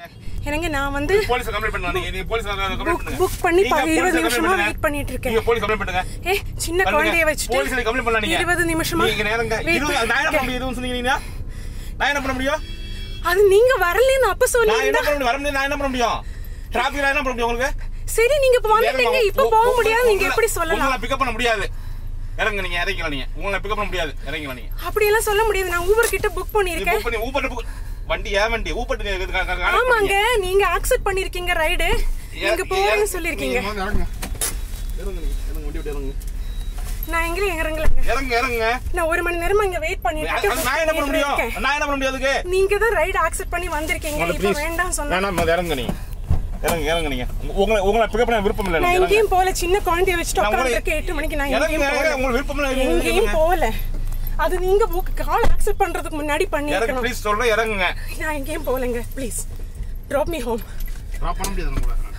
எனக்கு நான் வந்து போலீஸ் கம்ப்ளைண்ட் பண்ணுங்க நீங்க நீங்க போலீஸ் கம்ப்ளைண்ட் புக் பண்ணுங்க புக் பண்ணி நீங்க ப- இருபது police நிமிஷமா complaint வெயிட் பண்ணிட்டு இருக்கேன் நீங்க போலீஸ் கம்ப்ளைண்ட் பண்ணுங்க ஏ சின்ன குழந்தைய வச்சுட்டு போலீஸ் கம்ப்ளைண்ட் பண்ணலாம் நீங்க இருபது நிமிஷமா நீங்க நேரங்க wait இருபது நான் என்ன பண்ண முடியும் இருபது சொன்னீங்க நான் என்ன பண்ண முடியும் அது நீங்க வரலன்னு அப்ப நான் என்ன சொல்லி பண்ண முடியும் வர முடியும் நான் என்ன பண்ண முடியும் டிராபிக்ல என்ன பண்ண முடியும் உங்களுக்கு சரி நீங்க இப்ப வந்துட்டீங்க இப்ப போக முடியாது நீங்க எப்படி சொல்லலாம் உங்களை பிக்கப் பண்ண முடியாது இறங்க நீங்க இறங்கிக்கலாம் நீங்க உங்களை பிக்கப் பண்ண முடியாது இறங்கிக்கலாம் நீங்க அப்படி எல்லாம் சொல்ல முடியாது நான் ஊபர் கிட்ட புக் நீங்க பண்ணிருக்கேன் புக் பண்ணி ஊபர் புக் வண்டி ஏன் வண்டி ஊபர் ஆமாங்க நீங்க அக்செப்ட் பண்ணிருக்கீங்க ரைடு நீங்க போறேன்னு சொல்லிருக்கீங்க இறங்க நீங்க இறங்க வண்டி விட்டு இறங்க நான் எங்கேயும் இறங்கலங்க இறங்க இறங்க நான் ஒரு மணி நேரமா இங்க வெயிட் பண்ணிட்டு அது- அது நான் என்ன பண்ண முடியும் இருக்கேன் நான் என்ன பண்ண முடியும் அதுக்கு நீங்க தான் ரைடு அக்செப்ட் பண்ணி வந்திருக்கீங்க உங்களை இப்ப ப்ளீஸ் வேண்டாம் சொன்னா வேணாம் அது இறங்க நீங்க இறங்க இறங்க நீங்க உங்க- உங்களை உங்களை பிக்கப் பண்ண விருப்பம் இல்லை நான் எனக்கு, இறங்க. எங்கேயும் போல சின்ன குழந்தைய வச்சுட்டு நான் உங்களை- உட்காந்துருக்கேன் எட்டு மணிக்கு நான் இறங்க எங்கேயும் இறங்க போல உங்களுக்கு விருப்பம் இல்லை எங்கேயும் போல அது நீங்க புக் கால் அக்செப்ட் பண்றதுக்கு முன்னாடி இறங்க பண்ணிருக்கணும் ப்ளீஸ் சொல்றேன் இறங்குங்க நான் எங்கேயும் போலங்க please drop me home drop பண்ண முடியாது உங்களை